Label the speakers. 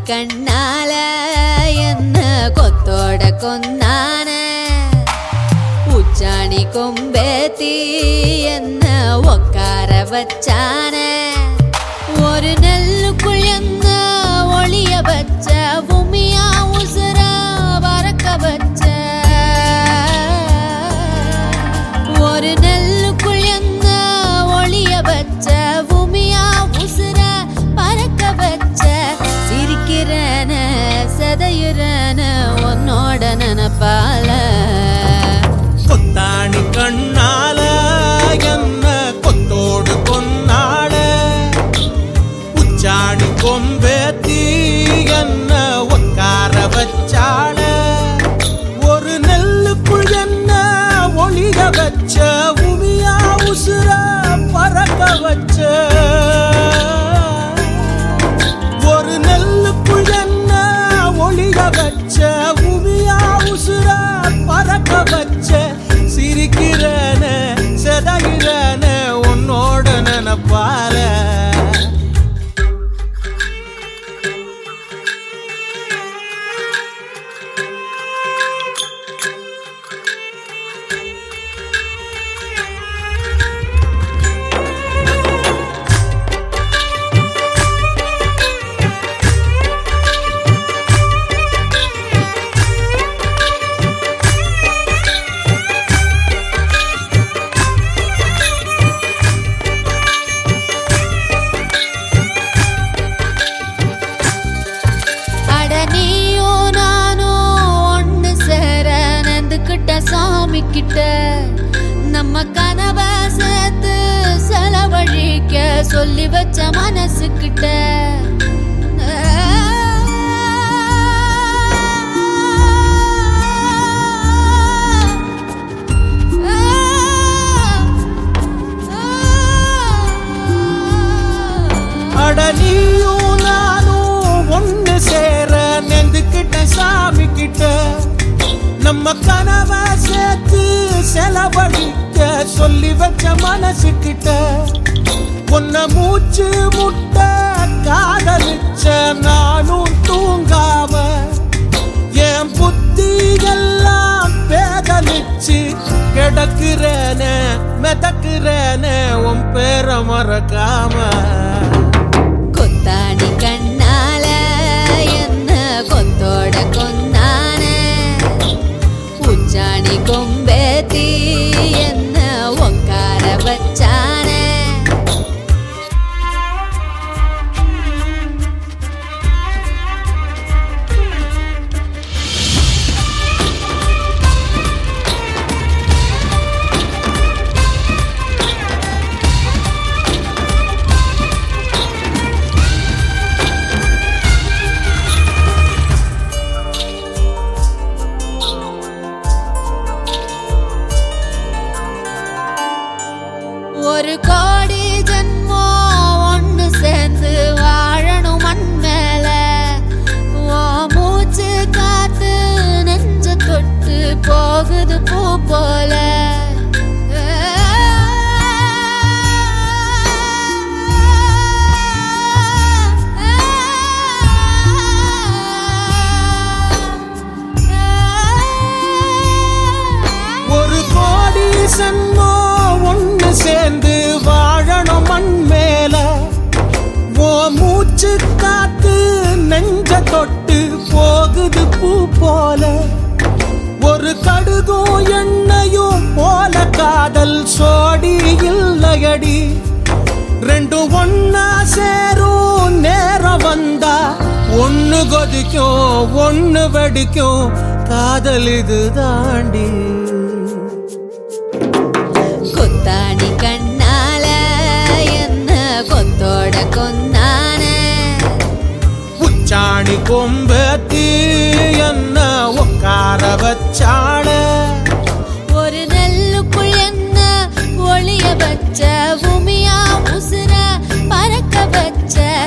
Speaker 1: கண்ணால என்ன கொத்தோட கொந்தான உச்சாணி கொம்பேத்தி என்ன உக்கார வச்சான ஒரு நெல்லுக்குள் என்ன ஒளிய வச்ச பூமியா உசுர பறக்க வச்ச ஒரு நெல்லுக்குள் என்ன ஒளிய வச்ச பூமியா உசுர பறக்க வச்ச சிரிக்கிறன சதையுறன உன்னோட நினப்பால
Speaker 2: கொத்தாணி கண்ணால என்ன கொத்தோடு கொன்னாட உச்சாணி கொம்பேத்தி என்ன உட்கார வச்சாள ஒரு நெல்லுக்குள் என்ன ஒளிய வச்ச உமியா உசுர பறக்க வச்ச ஒரு நெல்லுக்குள் என்ன ஒளிய வச்ச உமியா உசுர பறக்க வச்ச சிரிக்கிறன செதகிறன உன்னோட நினப்பால
Speaker 1: அட நீயும் நானும் ஒண்ணு சேர நந்துக்கிட்ட சாமி கிட்ட நம்ம கனவ சேர்த்து செலவழிக்க சொல்லி வச்ச மனசுக்கிட்ட
Speaker 2: அட நீயும் நானும் ஒண்ணு சேர நெந்துக்கிட்ட சாமி கிட்ட நம்ம கனவை சேர்த்து செலவழிக்க சொல்லி வச்ச மனசு கிட்ட உன்னை மூச்சு முட்டை காதலிச்ச நானும் தூங்காம என் புத்தி எல்லாம் பேதலிச்சு கிடக்குறேனே மிதக்குறேனே உன் பேரை மறக்காம
Speaker 1: கொத்தாணி கண்ணால என்ன கொத்தோட கொந்தான உச்சாணி கொம்பேத்தி என்ன உக்கார வச்சான ஒரு கோடி ஜென்மம் ஒண்ணு சேர்ந்து வாழணும் மண் மேல உன் மூச்சு காத்து நெஞ்ச தொட்டு போகுது பூ போல
Speaker 2: ஒரு கோடி சன்மோ ஒண்ணு சேர்ந்து வாழணும் மண் மேல ஓ மூச்சு காத்து நெஞ்ச தொட்டு போகுது பூ போல ஒரு கடுகும் எண்ணெயும் போல காதல் சோடி இல்லையடி ரெண்டும் ஒன்னா சேரும் நேரம் வந்தா ஒண்ணு கொதிக்கும் ஒண்ணு வெடிக்கும் காதல் இது தாண்டி
Speaker 1: கொத்தாணி கண்ணால என்ன கொத்தோட கொந்தான
Speaker 2: உச்சாணி கொம்பத்தி என்ன உட்கார வச்சாள
Speaker 1: ஒரு நெல்லுக்குள் என்ன ஒளிய வச்ச பூமியா உசுர பறக்க வச்ச